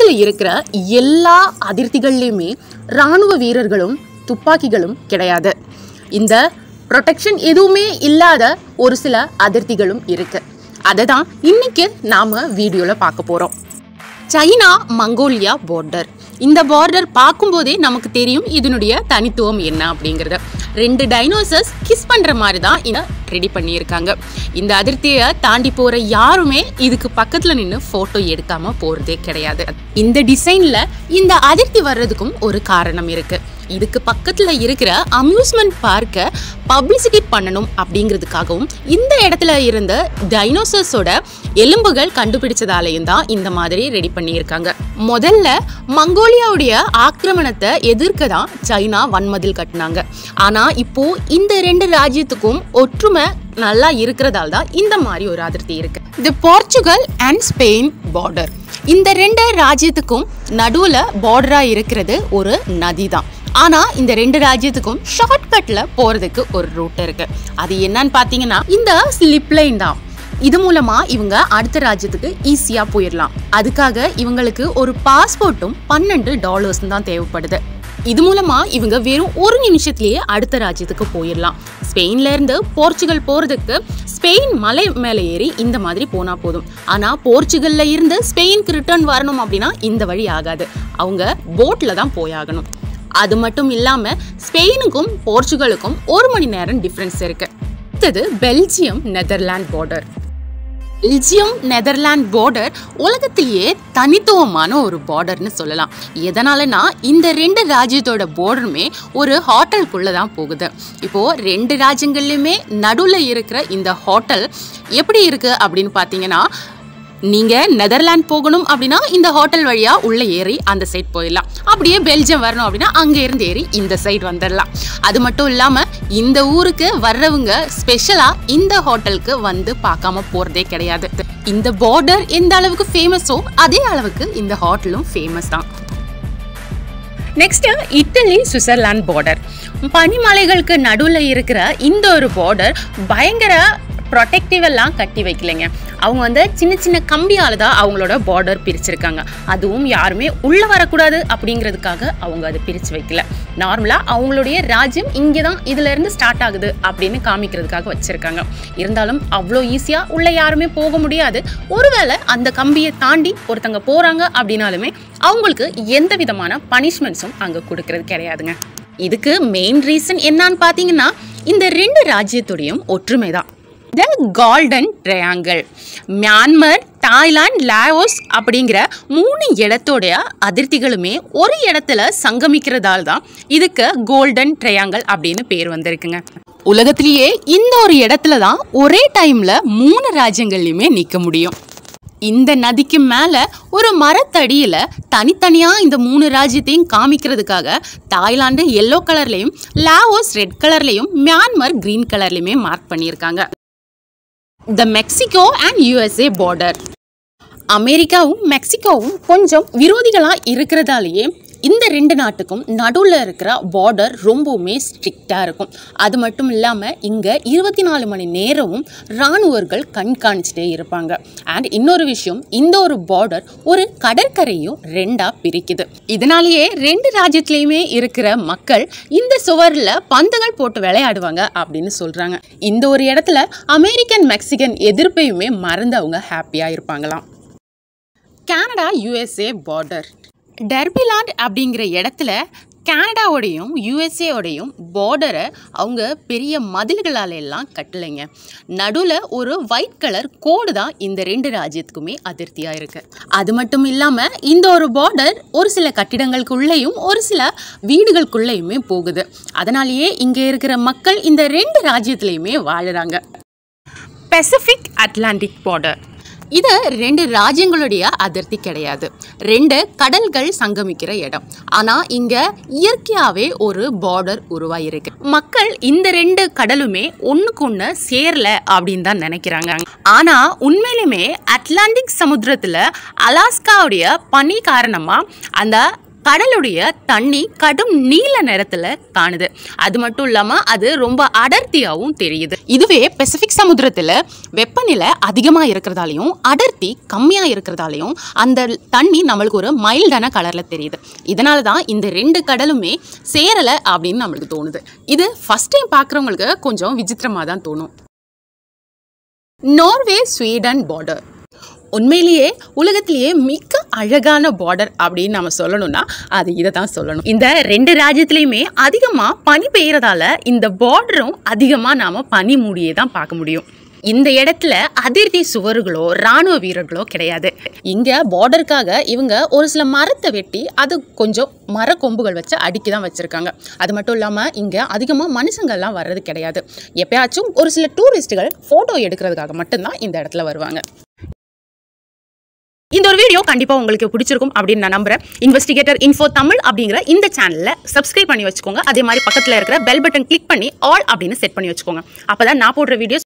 நடுவில் இருக்கிற எல்லா அதிர்த்திகள்லையுமே இராணுவ வீரர்களும் துப்பாக்கிகளும் கிடையாது இந்த ப்ரொடெக்ஷன் எதுவுமே இல்லாத ஒரு சில அதிர்த்திகளும் இருக்கு அதை தான் இன்னைக்கு நாம வீடியோல பார்க்க போறோம் சைனா மங்கோலியா பார்டர் இந்த பார்டர் பார்க்கும்போதே நமக்கு தெரியும் இதனுடைய தனித்துவம் என்ன அப்படிங்கிறது ரெண்டு டைனோசர்ஸ் கிஸ் பண்ற மாதிரி தான் இதை ரெடி பண்ணியிருக்காங்க இந்த அதிர்த்தியை தாண்டி போற யாருமே இதுக்கு பக்கத்துல நின்று போட்டோ எடுக்காம போறதே கிடையாது இந்த டிசைன்ல இந்த அதிர்த்தி வர்றதுக்கும் ஒரு காரணம் இருக்கு இதுக்கு பக்கத்துல இருக்கிற அம்யூஸ்மெண்ட் பார்க்கை பப்ளிசிட்டி பண்ணணும் அப்படிங்கிறதுக்காகவும் இந்த இடத்துல இருந்த டைனோசர்ஸோட எலும்புகள் கண்டுபிடிச்சதாலையும் தான் இந்த மாதிரி ரெடி பண்ணியிருக்காங்க முதல்ல மங்கோலியாவுடைய ஆக்கிரமணத்தை எதிர்க்க தான் சைனா வன்மதில் கட்டினாங்க ஆனா இப்போ இந்த ரெண்டு ராஜ்யத்துக்கும் ஒற்றுமை நல்லா இருக்கிறதால தான் இந்த மாதிரி ஒரு அதிருப்தி இருக்கு இது போர்ச்சுகல் அண்ட் ஸ்பெயின் பார்டர் இந்த ரெண்டு ராஜ்யத்துக்கும் நடுவுல பார்டரா இருக்கிறது ஒரு நதி தான் ஆனா இந்த ரெண்டு ராஜ்யத்துக்கும் ஷார்ட்கட்ல போறதுக்கு ஒரு ரூட் இருக்கு அது என்னன்னு பாத்தீங்கன்னா இந்த ஸ்லிப் லைன் தான் இது மூலமா இவங்க அடுத்த ராஜ்யத்துக்கு ஈஸியா போயிடலாம் அதுக்காக இவங்களுக்கு ஒரு பாஸ்போர்ட்டும் பன்னெண்டு டாலர்ஸ் தான் தேவைப்படுது இது மூலமா இவங்க வெறும் ஒரு நிமிஷத்திலேயே அடுத்த ராஜ்யத்துக்கு போயிடலாம் ஸ்பெயின்ல இருந்து போர்ச்சுகல் போறதுக்கு ஸ்பெயின் மலை மேலே ஏறி இந்த மாதிரி போனா போதும் ஆனா போர்ச்சுகல்ல இருந்து ஸ்பெயினுக்கு ரிட்டர்ன் வரணும் அப்படின்னா இந்த வழி ஆகாது அவங்க போட்ல தான் போயாகணும் அது மட்டும் இல்லாம ஸ்பெயினுக்கும் போர்ச்சுகலுக்கும் ஒரு மணி நேரம் டிஃப்ரென்ஸ் இருக்கு அடுத்தது Belgium Netherlands border Belgium Netherlands border உலகத்திலேயே தனித்துவமான ஒரு பார்டர்னு சொல்லலாம் எதனாலனா இந்த ரெண்டு ராஜ்யத்தோட பார்டருமே ஒரு ஹோட்டலுக்குள்ள தான் போகுது இப்போ ரெண்டு ராஜ்யங்கள்லையுமே நடுவில் இருக்கிற இந்த ஹோட்டல் எப்படி இருக்கு அப்படின்னு பார்த்தீங்கன்னா நீங்க நெதர்லாந்து போகணும் அப்படின்னா இந்த ஹோட்டல் வழியா உள்ள ஏறி அந்த சைட் போயிடலாம் அப்படியே பெல்ஜியம் வரணும் அப்படின்னா அங்க இருந்து ஏறி இந்த சைடு வந்துடலாம் அது மட்டும் இல்லாம இந்த ஊருக்கு வர்றவங்க ஸ்பெஷலா இந்த ஹோட்டலுக்கு வந்து பார்க்காம போறதே கிடையாது இந்த பார்டர் எந்த அளவுக்கு ஃபேமஸோ அதே அளவுக்கு இந்த ஹோட்டலும் ஃபேமஸ் தான் நெக்ஸ்ட் இட்டலி சுவிட்சர்லாந்து பார்டர் பனிமலைகளுக்கு நடுவில் இருக்கிற இந்த ஒரு பார்டர் பயங்கர ப்ரொடெக்டிவ் எல்லாம் கட்டி வைக்கலைங்க அவங்க வந்து சின்ன சின்ன கம்பியால் தான் அவங்களோட பார்டர் பிரிச்சிருக்காங்க அதுவும் யாருமே உள்ளே வரக்கூடாது அப்படிங்கிறதுக்காக அவங்க அதை பிரித்து வைக்கல நார்மலாக அவங்களுடைய ராஜ்யம் இங்கே தான் இதுலேருந்து ஸ்டார்ட் ஆகுது அப்படின்னு காமிக்கிறதுக்காக வச்சுருக்காங்க இருந்தாலும் அவ்வளோ ஈஸியாக உள்ளே யாருமே போக முடியாது ஒருவேளை அந்த கம்பியை தாண்டி ஒருத்தங்க போகிறாங்க அப்படின்னாலுமே அவங்களுக்கு எந்த விதமான பனிஷ்மெண்ட்ஸும் அங்கே கொடுக்கறது கிடையாதுங்க இதுக்கு மெயின் ரீசன் என்னன்னு பார்த்தீங்கன்னா இந்த ரெண்டு ராஜ்யத்துடையும் ஒற்றுமை தான் the golden triangle Myanmar Thailand Laos அப்படிங்கிற மூணு இடத்தோடைய அதிர்த்திகளுமே ஒரு இடத்துல சங்கமிக்கிறதால தான் இதுக்கு கோல்டன் ட்ரையாங்கிள் அப்படின்னு பேர் வந்திருக்குங்க உலகத்திலேயே இந்த ஒரு இடத்துல தான் ஒரே டைம்ல மூணு ராஜ்யங்கள்லையுமே நிற்க முடியும் இந்த நதிக்கு மேல ஒரு மரத்தடியில தனித்தனியா இந்த மூணு ராஜ்யத்தையும் காமிக்கிறதுக்காக தாய்லாந்து எல்லோ கலர்லயும் லாவோஸ் ரெட் கலர்லயும் மியான்மர் கிரீன் கலர்லயுமே மார்க் பண்ணியிருக்காங்க the Mexico and USA border அமெரிக்காவும் மெக்சிகோவும் கொஞ்சம் விரோதிகளாக இருக்கிறதாலேயே இந்த ரெண்டு நாட்டுக்கும் நடுவில் இருக்கிற பார்டர் ரொம்பவுமே ஸ்ட்ரிக்டாக இருக்கும் அது மட்டும் இல்லாமல் இங்கே இருபத்தி நாலு மணி நேரமும் இராணுவர்கள் கண்காணிச்சிட்டே இருப்பாங்க அண்ட் இன்னொரு விஷயம் இந்த ஒரு பார்டர் ஒரு கடற்கரையும் ரெண்டாக பிரிக்குது இதனாலேயே ரெண்டு ராஜ்யத்துலேயுமே இருக்கிற மக்கள் இந்த சுவரில் பந்துகள் போட்டு விளையாடுவாங்க அப்படின்னு சொல்கிறாங்க இந்த ஒரு இடத்துல அமெரிக்கன் மெக்சிகன் எதிர்ப்பையுமே மறந்து அவங்க ஹாப்பியாக இருப்பாங்களாம் கனடா யுஎஸ்ஏ பார்டர் டெர்பிலாண்ட் அப்படிங்கிற இடத்துல கனடாவோடையும் யூஎஸ்ஏவோடையும் பார்டரை அவங்க பெரிய மதில்களால எல்லாம் கட்டலைங்க நடுவில் ஒரு ஒயிட் கலர் கோடு தான் இந்த ரெண்டு ராஜ்யத்துக்குமே அதிருப்தியாக இருக்கு அது மட்டும் இல்லாமல் இந்த ஒரு பார்டர் ஒரு சில கட்டிடங்களுக்குள்ளேயும் ஒரு சில வீடுகளுக்குள்ளேயுமே போகுது அதனாலேயே இங்கே இருக்கிற மக்கள் இந்த ரெண்டு ராஜ்யத்துலேயுமே வாழுறாங்க பெசிபிக் அட்லாண்டிக் பார்டர் இது ரெண்டு ராஜ்யங்களுடைய அதிர்த்தி கிடையாது ரெண்டு கடல்கள் சங்கமிக்கிற இடம் ஆனா இங்க இயற்கையாவே ஒரு பார்டர் உருவாயிருக்கு மக்கள் இந்த ரெண்டு கடலுமே ஒண்ணுக்கு ஒண்ணு சேரல அப்படின்னு தான் நினைக்கிறாங்க ஆனா உண்மையிலுமே அட்லாண்டிக் சமுத்திரத்துல அலாஸ்காவுடைய பனி காரணமா அந்த கடலுடைய தண்ணி கடும் நீல நிறத்துல காணுது அது மட்டும் இல்லாம அது ரொம்ப அடர்த்தியாகவும் தெரியுது இதுவே பெசிபிக் சமுத்திரத்துல வெப்பநிலை அதிகமா இருக்கிறதாலையும் அடர்த்தி கம்மியா இருக்கிறதாலையும் அந்த தண்ணி நம்மளுக்கு ஒரு மைல்டான கலர்ல தெரியுது இதனால தான் இந்த ரெண்டு கடலுமே சேரலை அப்படின்னு நம்மளுக்கு தோணுது இது ஃபர்ஸ்ட் டைம் பார்க்குறவங்களுக்கு கொஞ்சம் விசித்திரமாக தான் தோணும் நார்வே ஸ்வீடன் பார்டர் உண்மையிலேயே உலகத்திலேயே மிக அழகான பார்டர் அப்படின்னு நம்ம சொல்லணும்னா அது இதை தான் சொல்லணும் இந்த ரெண்டு ராஜ்யத்துலேயுமே அதிகமாக பனி பெய்யறதால இந்த பார்டரும் அதிகமாக நாம் பனி மூடியே தான் பார்க்க முடியும் இந்த இடத்துல அதிர்த்தி சுவர்களோ ராணுவ வீரர்களோ கிடையாது இங்கே பார்டருக்காக இவங்க ஒரு சில மரத்தை வெட்டி அது கொஞ்சம் மர கொம்புகள் வச்சு அடுக்கி தான் வச்சுருக்காங்க அது மட்டும் இல்லாமல் இங்கே அதிகமாக மனுஷங்கள்லாம் வர்றது கிடையாது எப்பயாச்சும் ஒரு சில டூரிஸ்ட்டுகள் ஃபோட்டோ எடுக்கிறதுக்காக மட்டும்தான் இந்த இடத்துல வருவாங்க இந்த ஒரு வீடியோ கண்டிப்பாக உங்களுக்கு பிடிச்சிருக்கும் அப்படின்னு நான் நம்புறேன் இன்வெஸ்டிகேட்டர் இன்ஃபோ தமிழ் அப்படிங்கிற இந்த சேனலில் சப்ஸ்கிரைப் பண்ணி வச்சுக்கோங்க அதே மாதிரி பக்கத்தில் இருக்கிற பெல் பட்டன் கிளிக் பண்ணி ஆல் அப்படின்னு செட் பண்ணி வச்சுக்கோங்க அப்போ தான் நான் போடுற வீடியோஸ்